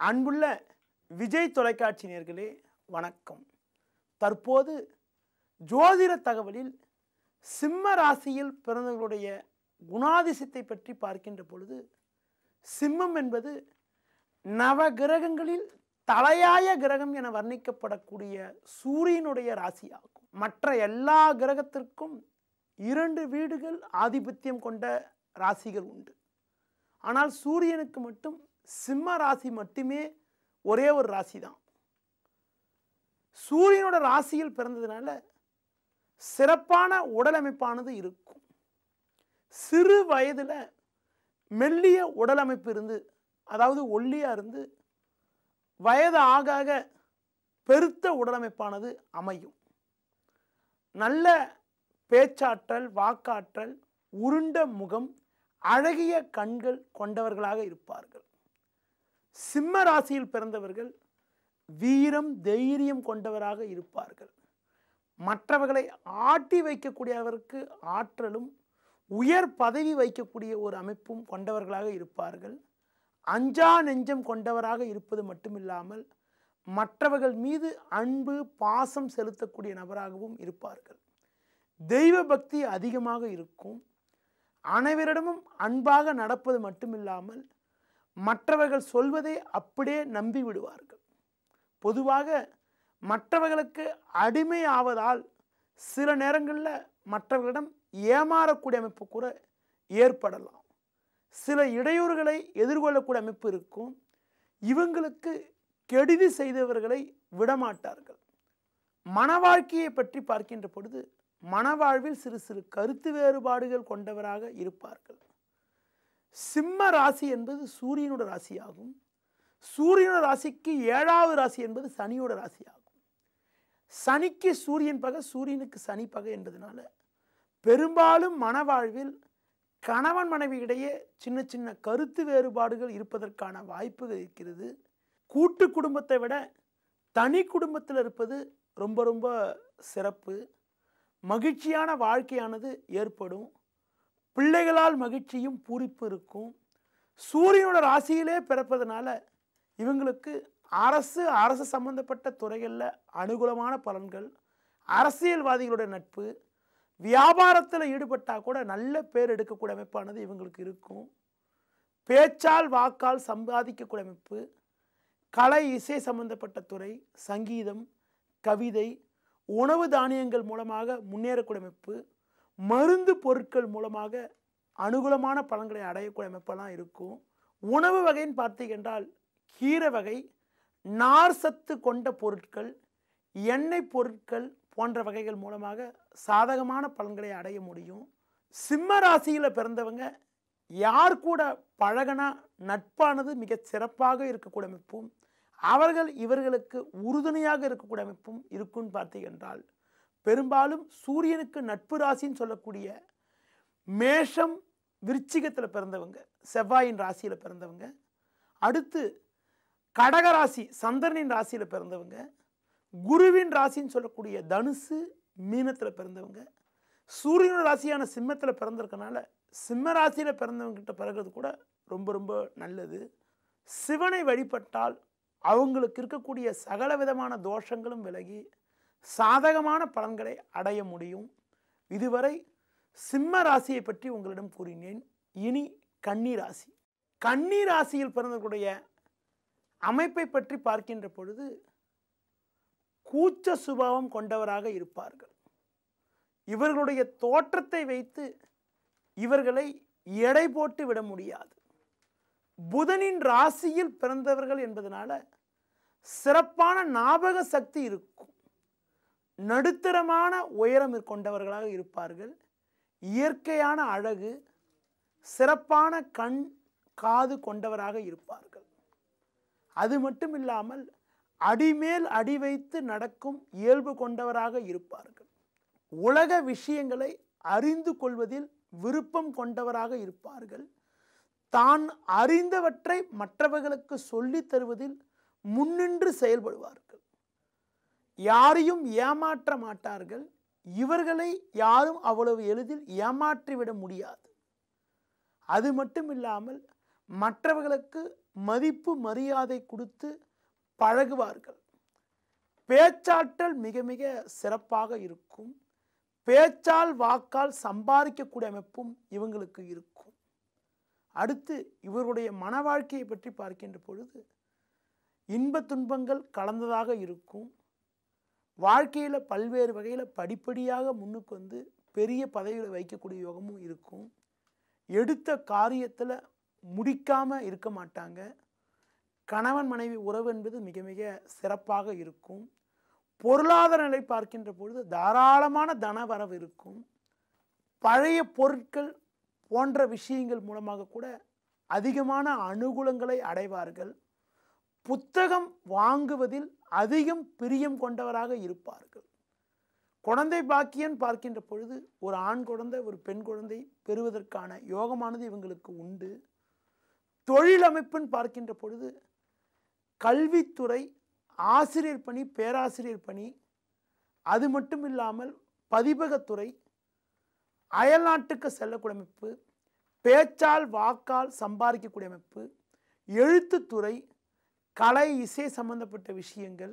அன்புள்ள விஜய் தொலைக்காட்சி நேர்களே வணக்கம் தற்போது ஜோதிட தகவலில் சிம்ம ராசியில் பிறந்தவர்களுடைய குணாதிசயத்தை பற்றி பார்க்கின்ற பொழுது சிம்மம் என்பது நவ கிரகங்களில் தலையாய கிரகம் என வர்ணிக்கப்படக்கூடிய சூரியனுடைய ராசியாகும் மற்ற எல்லா கிரகத்திற்கும் இரண்டு வீடுகள் ஆதிபத்தியம் கொண்ட ராசிகள் உண்டு ஆனால் சூரியனுக்கு மட்டும் சிம்ம ராசி மட்டுமே ஒரே ஒரு ராசி தான் சூரியனோட ராசியில் பிறந்ததுனால சிறப்பான உடலமைப்பானது இருக்கும் சிறு வயதில் மெல்லிய உடலமைப்பு இருந்து அதாவது ஒல்லியாக இருந்து வயது ஆக ஆக பெருத்த உடலமைப்பானது அமையும் நல்ல பேச்சாற்றல் வாக்காற்றல் உருண்ட முகம் அழகிய கண்கள் கொண்டவர்களாக இருப்பார்கள் சிம்ம ராசியில் பிறந்தவர்கள் வீரம் தைரியம் கொண்டவராக இருப்பார்கள் மற்றவர்களை ஆட்டி வைக்கக்கூடியவருக்கு ஆற்றலும் உயர் பதவி வைக்கக்கூடிய ஒரு அமைப்பும் கொண்டவர்களாக இருப்பார்கள் அஞ்சா நெஞ்சம் கொண்டவராக இருப்பது மட்டுமில்லாமல் மற்றவர்கள் மீது அன்பு பாசம் செலுத்தக்கூடிய நபராகவும் இருப்பார்கள் தெய்வ பக்தி அதிகமாக இருக்கும் அனைவரிடமும் அன்பாக நடப்பது மட்டுமில்லாமல் மற்றவர்கள் சொல்வதை அப்படியே நம்பி விடுவார்கள் பொதுவாக மற்றவர்களுக்கு அடிமை ஆவதால் சில நேரங்களில் மற்றவர்களிடம் ஏமாறக்கூடிய அமைப்பு கூட ஏற்படலாம் சில இடையூறுகளை எதிர்கொள்ளக்கூடிய அமைப்பு இருக்கும் இவங்களுக்கு கெடுதி செய்தவர்களை விடமாட்டார்கள் மன வாழ்க்கையை பற்றி பார்க்கின்ற பொழுது மனவாழ்வில் சிறு சிறு கருத்து வேறுபாடுகள் கொண்டவராக இருப்பார்கள் சிம்ம ராசி என்பது சூரியனோட ராசியாகும் சூரியனோட ராசிக்கு ஏழாவது ராசி என்பது சனியோட ராசியாகும் சனிக்கு சூரியன் பகை சூரியனுக்கு சனி பகை என்பதனால பெரும்பாலும் மனவாழ்வில் கணவன் மனைவி இடையே சின்ன சின்ன கருத்து வேறுபாடுகள் இருப்பதற்கான வாய்ப்புகள் இருக்கிறது கூட்டு குடும்பத்தை விட தனி குடும்பத்தில் இருப்பது ரொம்ப ரொம்ப சிறப்பு மகிழ்ச்சியான வாழ்க்கையானது ஏற்படும் பிள்ளைகளால் மகிழ்ச்சியும் பூரிப்பு இருக்கும் சூரியனோட ராசியிலே பிறப்பதனால இவங்களுக்கு அரசு அரசு சம்பந்தப்பட்ட துறைகளில் அனுகூலமான பலன்கள் அரசியல்வாதிகளோட நட்பு வியாபாரத்தில் ஈடுபட்டால் கூட நல்ல பேர் எடுக்கக்கூடிய அமைப்பானது இவங்களுக்கு இருக்கும் பேச்சால் வாக்கால் சம்பாதிக்கக்கூடிய அமைப்பு கலை இசை சம்பந்தப்பட்ட துறை சங்கீதம் கவிதை உணவு தானியங்கள் மூலமாக முன்னேறக்கூடிய அமைப்பு மருந்து பொருட்கள் மூலமாக அனுகூலமான பலன்களை அடையக்கூடிய அமைப்பெல்லாம் இருக்கும் உணவு வகைன்னு பார்த்தீங்கன்றால் கீரை வகை நார் சத்து கொண்ட பொருட்கள் எண்ணெய் பொருட்கள் போன்ற வகைகள் மூலமாக சாதகமான பலன்களை அடைய முடியும் சிம்ம ராசியில் பிறந்தவங்க யார் கூட பழகனா நட்பானது மிக சிறப்பாக இருக்கக்கூடிய அமைப்பும் அவர்கள் இவர்களுக்கு உறுதுணையாக இருக்கக்கூடிய அமைப்பும் இருக்குன்னு பார்த்தீங்கன்றால் பெரும்பாலும் சூரியனுக்கு நட்பு ராசின்னு சொல்லக்கூடிய மேஷம் விருச்சிகத்தில் பிறந்தவங்க செவ்வாயின் ராசியில் பிறந்தவங்க அடுத்து கடகராசி சந்திரனின் ராசியில் பிறந்தவங்க குருவின் ராசின்னு சொல்லக்கூடிய தனுசு மீனத்தில் பிறந்தவங்க சூரியனோட ராசியான சிம்மத்தில் பிறந்திருக்கனால சிம்ம ராசியில் பிறந்தவங்ககிட்ட பிறகுறது கூட ரொம்ப ரொம்ப நல்லது சிவனை வழிபட்டால் அவங்களுக்கு இருக்கக்கூடிய சகல விதமான தோஷங்களும் விலகி சாதகமான பலன்களை அடைய முடியும் இதுவரை சிம்ம ராசியை பற்றி உங்களிடம் கூறினேன் இனி கன்னி ராசி கன்னி ராசியில் பிறந்தவர்களுடைய அமைப்பை பற்றி பார்க்கின்ற பொழுது கூச்ச சுபாவம் கொண்டவராக இருப்பார்கள் இவர்களுடைய தோற்றத்தை வைத்து இவர்களை எடை போட்டு விட முடியாது புதனின் ராசியில் பிறந்தவர்கள் என்பதனால சிறப்பான ஞாபக சக்தி இருக்கும் நடுத்தரமான உயரம் கொண்டவர்களாக இருப்பார்கள் இயற்கையான அழகு சிறப்பான கண் காது கொண்டவராக இருப்பார்கள் அது மட்டும் இல்லாமல் அடிமேல் அடி வைத்து நடக்கும் இயல்பு கொண்டவராக இருப்பார்கள் உலக விஷயங்களை அறிந்து கொள்வதில் விருப்பம் கொண்டவராக இருப்பார்கள் தான் அறிந்தவற்றை மற்றவர்களுக்கு சொல்லித் தருவதில் முன்னின்று செயல்படுவார்கள் யாரையும் ஏமாற்ற மாட்டார்கள் இவர்களை யாரும் அவ்வளவு எளிதில் ஏமாற்றிவிட முடியாது அது மட்டும் இல்லாமல் மற்றவர்களுக்கு மதிப்பு மரியாதை கொடுத்து பழகுவார்கள் பேச்சாற்றல் மிக மிக சிறப்பாக இருக்கும் பேச்சால் வாக்கால் சம்பாதிக்கக்கூடிய அமைப்பும் இவங்களுக்கு இருக்கும் அடுத்து இவருடைய மன வாழ்க்கையை பற்றி பார்க்கின்ற பொழுது இன்ப துன்பங்கள் கலந்ததாக இருக்கும் வாழ்க்கையில் பல்வேறு வகையில் படிப்படியாக முன்னுக்கு வந்து பெரிய பதவிகளை வைக்கக்கூடிய யோகமும் இருக்கும் எடுத்த காரியத்தில் முடிக்காமல் இருக்க மாட்டாங்க கணவன் மனைவி உறவு என்பது மிக மிக சிறப்பாக இருக்கும் பொருளாதார நிலை பார்க்கின்ற பொழுது தாராளமான தனவரவு இருக்கும் பழைய பொருட்கள் போன்ற விஷயங்கள் மூலமாக கூட அதிகமான அனுகூலங்களை அடைவார்கள் புத்தகம் வாங்குவதில் அதிகம் பிரியம் கொண்டவராக இருப்பார்கள் குழந்தை பாக்கியன் பார்க்கின்ற பொழுது ஒரு ஆண் குழந்தை ஒரு பெண் குழந்தை பெறுவதற்கான யோகமானது இவங்களுக்கு உண்டு தொழில் அமைப்புன்னு பார்க்கின்ற பொழுது கல்வித்துறை ஆசிரியர் பணி பேராசிரியர் பணி அது மட்டும் இல்லாமல் பதிப்பகத்துறை அயல்நாட்டுக்கு செல்லக்கூடிய அமைப்பு பேச்சால் வாக்கால் சம்பாதிக்கக்கூடிய அமைப்பு எழுத்துத்துறை கலை இசை சம்பந்தப்பட்ட விஷயங்கள்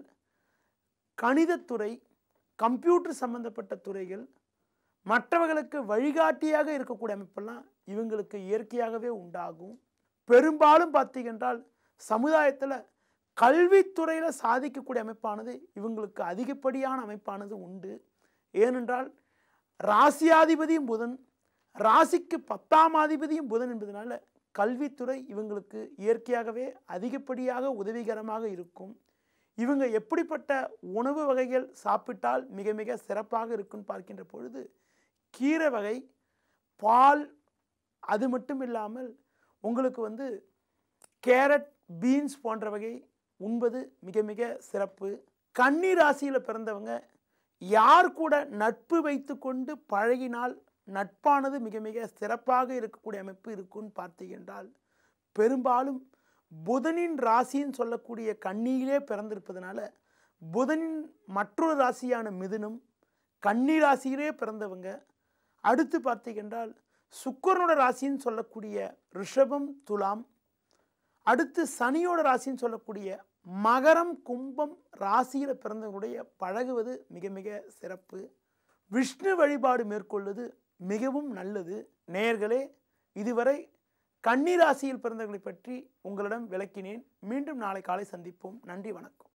கணிதத்துறை கம்ப்யூட்டர் சம்பந்தப்பட்ட துறைகள் மற்றவர்களுக்கு வழிகாட்டியாக இருக்கக்கூடிய அமைப்பெல்லாம் இவங்களுக்கு இயற்கையாகவே உண்டாகும் பெரும்பாலும் பார்த்தீங்கன்றால் சமுதாயத்தில் கல்வித்துறையில் சாதிக்கக்கூடிய அமைப்பானது இவங்களுக்கு அதிகப்படியான அமைப்பானது உண்டு ஏனென்றால் ராசியாதிபதியும் புதன் ராசிக்கு பத்தாம் அதிபதியும் புதன் என்பதனால கல்வித்துறை இவங்களுக்கு இயற்கையாகவே அதிகப்படியாக உதவிகரமாக இருக்கும் இவங்க எப்படிப்பட்ட உணவு வகைகள் சாப்பிட்டால் மிக மிக சிறப்பாக இருக்குன்னு பார்க்கின்ற பொழுது கீரை வகை பால் அது மட்டும் இல்லாமல் உங்களுக்கு வந்து கேரட் பீன்ஸ் போன்ற வகை உண்பது மிக மிக சிறப்பு கன்னி ராசியில் பிறந்தவங்க யார் கூட நட்பு வைத்து கொண்டு பழகினால் நட்பானது மிக மிக சிறப்பாக இருக்கக்கூடிய அமைப்பு இருக்குன்னு பார்த்தீங்கன்றால் பெரும்பாலும் புதனின் ராசின்னு சொல்லக்கூடிய கன்னியிலே பிறந்திருப்பதனால புதனின் மற்றொரு ராசியான மிதுனம் கன்னி ராசியிலே பிறந்தவங்க அடுத்து பார்த்தீங்கன்றால் சுக்கரனோட ராசின்னு சொல்லக்கூடிய ரிஷபம் துலாம் அடுத்து சனியோட ராசின்னு சொல்லக்கூடிய மகரம் கும்பம் ராசியில் பிறந்தவங்களுடைய பழகுவது மிக மிக சிறப்பு விஷ்ணு வழிபாடு மேற்கொள்வது மிகவும் நல்லது நேயர்களே இதுவரை கன்னி ராசியில் பிறந்தவர்களை பற்றி உங்களிடம் விளக்கினேன் மீண்டும் நாளை காலை சந்திப்போம் நன்றி வணக்கம்